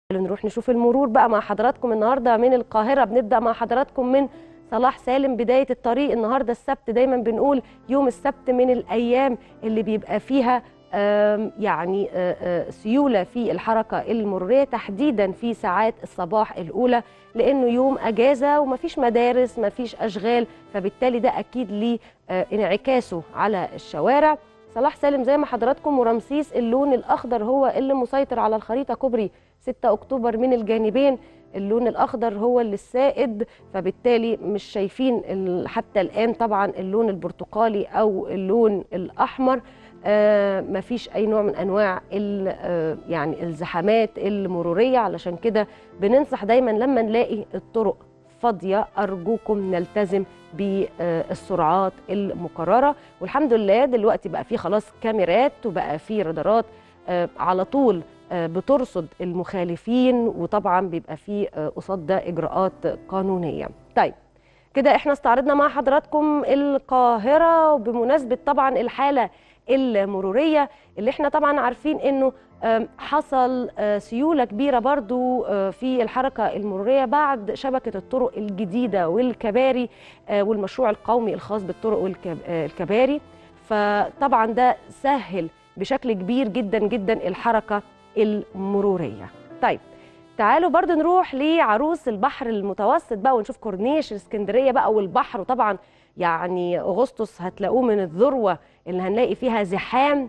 نروح نشوف المرور بقى مع حضراتكم النهارده من القاهره بنبدا مع حضراتكم من صلاح سالم بدايه الطريق النهارده السبت دايما بنقول يوم السبت من الايام اللي بيبقى فيها آم، يعني آه، آه، سيوله في الحركه المروريه تحديدا في ساعات الصباح الاولى لانه يوم اجازه ومفيش مدارس مفيش اشغال فبالتالي ده اكيد ليه آه، انعكاسه على الشوارع صلاح سالم زي ما حضراتكم ورمسيس اللون الاخضر هو اللي مسيطر على الخريطه كوبري 6 اكتوبر من الجانبين اللون الاخضر هو اللي السائد فبالتالي مش شايفين ال- حتى الان طبعا اللون البرتقالي او اللون الاحمر آه مفيش اي نوع من انواع ال- آه يعني الزحامات المروريه علشان كده بننصح دايما لما نلاقي الطرق فاضيه ارجوكم نلتزم بالسرعات المقرره والحمد لله دلوقتي بقى في خلاص كاميرات وبقى في رادارات آه، على طول آه، بترصد المخالفين وطبعا بيبقى في آه، قصاد ده اجراءات قانونيه. طيب كده احنا استعرضنا مع حضراتكم القاهره وبمناسبه طبعا الحاله المروريه اللي احنا طبعا عارفين انه آم، حصل آه، سيوله كبيره برضو آه، في الحركه المروريه بعد شبكه الطرق الجديده والكباري آه، والمشروع القومي الخاص بالطرق والكباري فطبعا ده سهل بشكل كبير جدا جدا الحركه المروريه طيب تعالوا برضو نروح لعروس البحر المتوسط بقى ونشوف كورنيش الاسكندريه بقى والبحر وطبعا يعني اغسطس هتلاقوه من الذروه اللي هنلاقي فيها زحام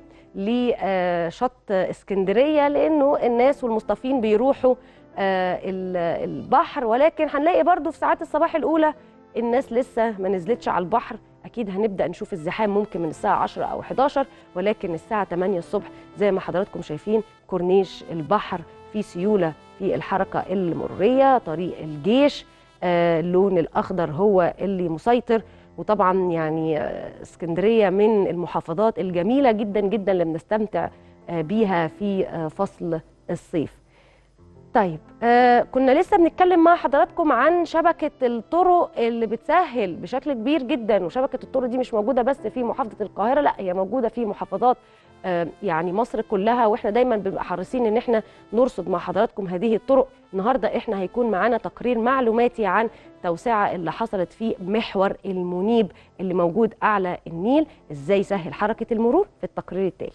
لشط اسكندريه لانه الناس والمصطفين بيروحوا آه، ال- البحر ولكن هنلاقي برضو في ساعات الصباح الاولى الناس لسه ما نزلتش على البحر اكيد هنبدا نشوف الزحام ممكن من الساعه 10 او 11 ولكن الساعه 8 الصبح زي ما حضراتكم شايفين كورنيش البحر في سيوله في الحركه المروريه طريق الجيش آه، اللون الاخضر هو اللي مسيطر وطبعا يعني آه، اسكندريه من المحافظات الجميله جدا جدا اللي بنستمتع آه، بيها في آه، فصل الصيف طيب آه كنا لسه بنتكلم مع حضراتكم عن شبكة الطرق اللي بتسهل بشكل كبير جدا وشبكة الطرق دي مش موجودة بس في محافظة القاهرة لا هي موجودة في محافظات آه يعني مصر كلها واحنا دايما بنبقى حريصين ان احنا نرصد مع حضراتكم هذه الطرق النهارده احنا هيكون معانا تقرير معلوماتي عن توسعة اللي حصلت في محور المنيب اللي موجود اعلى النيل ازاي سهل حركة المرور في التقرير التالي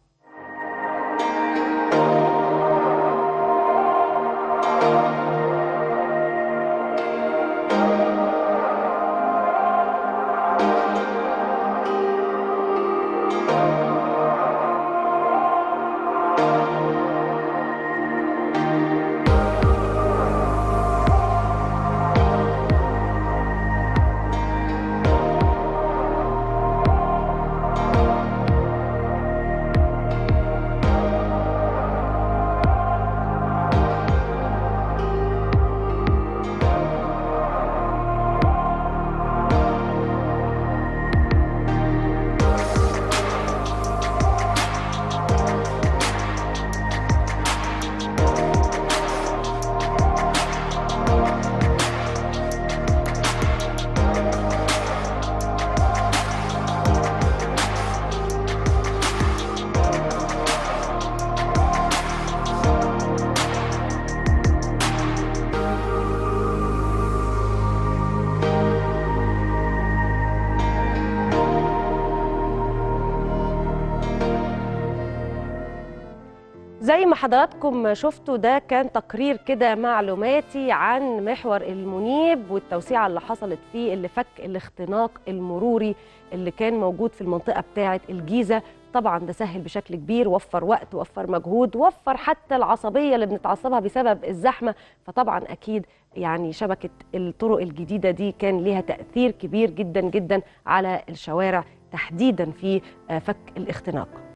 زي ما حضراتكم شفتوا ده كان تقرير كده معلوماتي عن محور المنيب والتوسعة اللي حصلت فيه اللي فك الاختناق المروري اللي كان موجود في المنطقة بتاعة الجيزة طبعا ده سهل بشكل كبير وفر وقت وفر مجهود وفر حتى العصبية اللي بنتعصبها بسبب الزحمة فطبعا أكيد يعني شبكة الطرق الجديدة دي كان ليها تأثير كبير جدا جدا على الشوارع تحديدا في آه، فك الاختناق